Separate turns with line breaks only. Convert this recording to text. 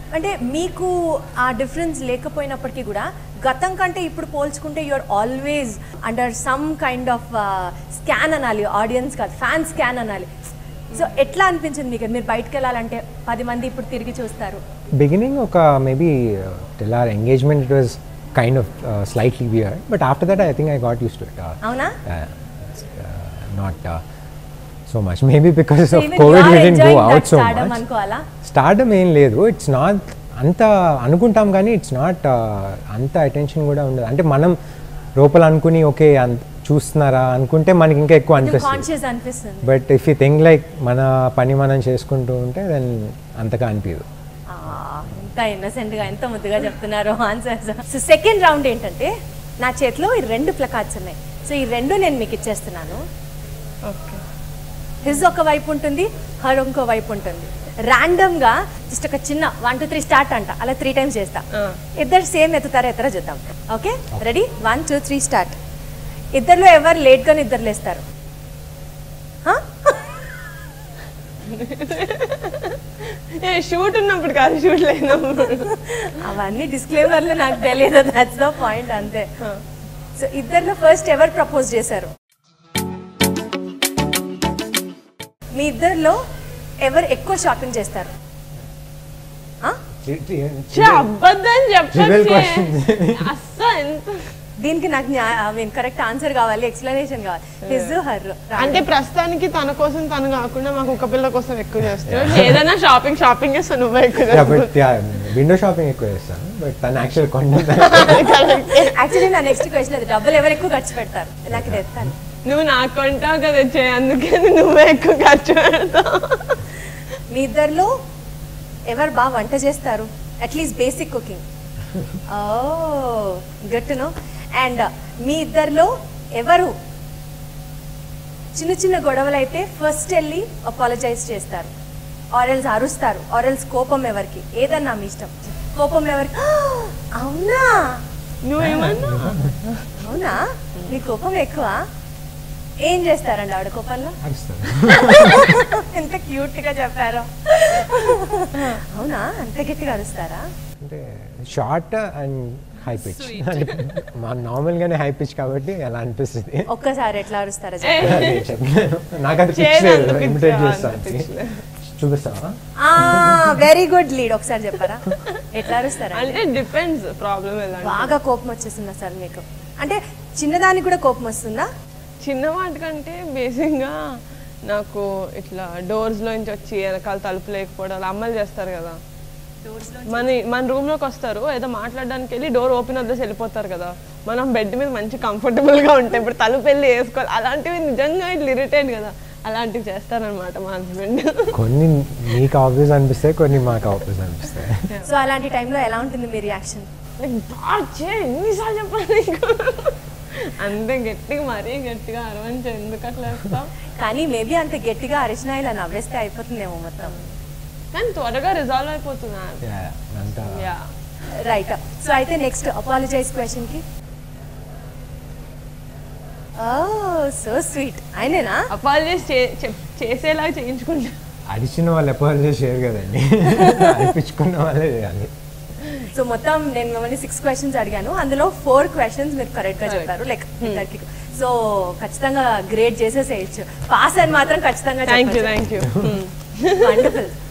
అంటే మీకు ఆ డిఫరెన్స్ లేకపోయినప్పటికీ కూడా గతం కంటే ఇప్పుడు పోల్చుకుంటే you are always under some kind of scan అనాలి ఆడియన్స్ కాదు ఫ్యాన్ స్కాన్ అనాలి సో ఎట్లా అనిపించింది మీకు మీరు బయటకు వెళ్ళాలంటే పది మంది ఇప్పుడు తిరిగి చూస్తారు
బిగినింగ్ ఒక maybe till our engagement it was kind of slightly weird but after that I think I got used to it
అవునా
not so much maybe because
So
of
even
Covid
you are
we didn't go
enjoying that
out so
stardom
much
అనుకోవాలా
stardom ఏం లేదు it's not అంత అనుకుంటాం కానీ it's not అంత attention కూడా ఉండదు అంటే మనం లోపల అనుకుని ఓకే చూస్తున్నారా అనుకుంటే మనకి ఇంకా ఎక్కువ అనిపిస్తుంది
కాన్షియస్ అనిపిస్తుంది
but if you think like మన పని మనం చేసుకుంటూ ఉంటే దెన్ అంతగా అనిపించదు
ఆ, ఎంత innocent గా ఎంత ముద్దుగా చెప్తున్నారు ఆన్సర్స్ సో సెకండ్ రౌండ్ ఏంటంటే నా చేతిలో ఈ రెండు ప్లకార్డ్స్ ఉన్నాయి సో ఈ రెండు నేను మీకు ఇచ్చేస్తున్నాను
ఓకే
హిజ్ ఒక వైపు ఉంటుంది హర్ ఇంకో వైపు ఉంటుంది ర్యాండమ్ గా జస్ట్ ఒక చిన్న వన్ టూ త్రీ స్టార్ట్ అంట అలా త్రీ టైమ్స్ చేస్తా
ఆ.
ఇద్దరు సేమ్ ఎత్తుతారా ఎత్తరా చూద్దాం okay ready one two three start ఇద్దరిలో ఎవరు లేట్ గానే ఇద్దరు లేస్తారు హా?
ఏ షూట్ ఉన్నప్పుడు కాదు షూట్ లేనప్పుడు
అవన్నీ డిస్క్లైమర్లు నాకు తెలియదు దట్స్ ద పాయింట్ అంతే సో ఇద్దరిలో ఫస్ట్ ఎవరు ప్రపోజ్ చేశారు మీ ఇద్దరిలో ఎవరు ఎక్కువ షాపింగ్ చేస్తారు ఆ?
ఛే, అబద్ధం
Trivial
చెప్పచ్చు
questions.
అస్సలు ఎంత
దీనికి నాకు ఐ మీన్ కరెక్ట్ ఆన్సర్ కావాలి ఎక్స్ప్లెనేషన్ కావాలి హిజ్ హర్
అంటే ప్రస్తుతానికి తన కోసం తను కాకుండా మాకు ఒక పిల్ల కోసం ఎక్కువ చేస్తాడు ఏదైనా షాపింగ్ షాపింగ్ చేస్తా నువ్వే ఎక్కువ
బట్ విండో షాపింగ్ ఎక్కువ చేస్తాను బట్ తను యాక్చువల్ కొండ
యాక్చువల్లీ నా నెక్స్ట్ క్వశ్చన్ అది డబ్బులు ఎవరు ఎక్కువ ఖర్చు పెడతారు నాకు ఇది ఎత్తాను
నువ్వు నాకు కొంటావు కదా చే అందుకే నువ్వే ఎక్కువ ఖర్చు పెడతావు
మీ ఇద్దరిలో ఎవరు బాగా వంట చేస్తారు అట్లీస్ట్ బేసిక్ కుకింగ్ ఓ గట్టును అండ్ మీ ఇద్దరిలో ఎవరు చిన్న చిన్న గొడవలు అయితే ఫస్ట్ వెళ్ళి అపాలజైజ్ చేస్తారు ఆరెల్స్ అరుస్తారు ఆరెల్స్ కోపం ఎవరికి ఏదన్నా మీ ఇష్టం కోపం ఎవరికి అవునా
నువ్వేమన్నా
అవునా మీ కోపం ఎక్కువ ఏం చేస్తారండి ఆవిడ కోపంలో ఎంత క్యూట్ గా చెప్పారు అవునా అంత గట్టిగా అరుస్తారా
అంటే షార్ట్ అండ్ హై పిచ్ అంటే మా నార్మల్గానే హై పిచ్ కాబట్టి అలా అనిపిస్తుంది
ఒక్కసారి ఎట్లా అరుస్తారా
అదే చెప్పలేను. నాకు అది పిచ్
చేయను
లేదు
అంత pitch
ఇమిటేట్
లేదు,
చేస్తాను
అంత pitch లేదు.
చూపిస్తావా
వెరీ గుడ్ లీడ్ ఒకసారి చెప్పారా ఎట్లా అరుస్తారా
అంటే డిపెండ్స్ ప్రాబ్లం ఎలా
బాగా కోపం వచ్చేసిందా సార్ మీకు అంటే చిన్నదానికి కూడా కోపం వస్తుందా
చిన్న వాటి కంటే బేసిక్గా నాకు ఇట్లా డోర్స్ లోంచి వచ్చి వెనకాల తలుపు లేకపోవడం అలా అమ్మలు చేస్తారు కదా మన మన రూమ్ లోకి వస్తారు ఏదో మాట్లాడడానికి వెళ్ళి డోర్ ఓపెన్ వదిలేసి వెళ్ళిపోతారు కదా మనం బెడ్ మీద మంచి కంఫర్టబుల్ గా ఉంటాయి ఇప్పుడు తలుపు వెళ్ళి వేసుకోవాలి అలాంటివి నిజంగా ఇట్లా ఇరిటేట్ కదా అలాంటివి చేస్తారనమాట మా హస్బెండ్
కొన్ని నీకు ఆబ్వియస్ అనిపిస్తాయి కొన్ని మాకు ఆబ్వియస్ అనిపిస్తాయి
సో అలాంటి టైంలో ఎలా ఉంటుంది మీ రియాక్షన్
చే ఎన్నిసార్లు చెప్పాలి నీకు అంతే గట్టిగా మరీ గట్టిగా అరవంచ ఎందుకు అట్లా వేస్తాం
కానీ మేబీ అంత గట్టిగా అరిచినా ఇలా నవ్వేస్తే అయిపోతుందేమో మొత్తం
కానీ త్వరగా రిజాల్వ్ అయిపోతుంది
Yeah, అంతా
యా
రైట్ సో అయితే నెక్స్ట్ అపాలజైజ్ క్వశ్చన్ కి సో స్వీట్ ఆయనేనా
అపాలజైజ్ చేసేలా చేయించుకుంటా
అడిచిన వాళ్ళు అపాలజైజ్ చేయరు కదండి అనిపించుకున్న వాళ్ళే చేయాలి
సో మొత్తం నేను మిమ్మల్ని సిక్స్ క్వశ్చన్స్ అడిగాను అందులో ఫోర్ క్వశ్చన్స్ మీరు కరెక్ట్ గా చెప్పారు లైక్ ఇద్దరికి సో ఖచ్చితంగా గ్రేడ్ చేసేసేయచ్చు పాస్ అని మాత్రం ఖచ్చితంగా
thank you thank you
wonderful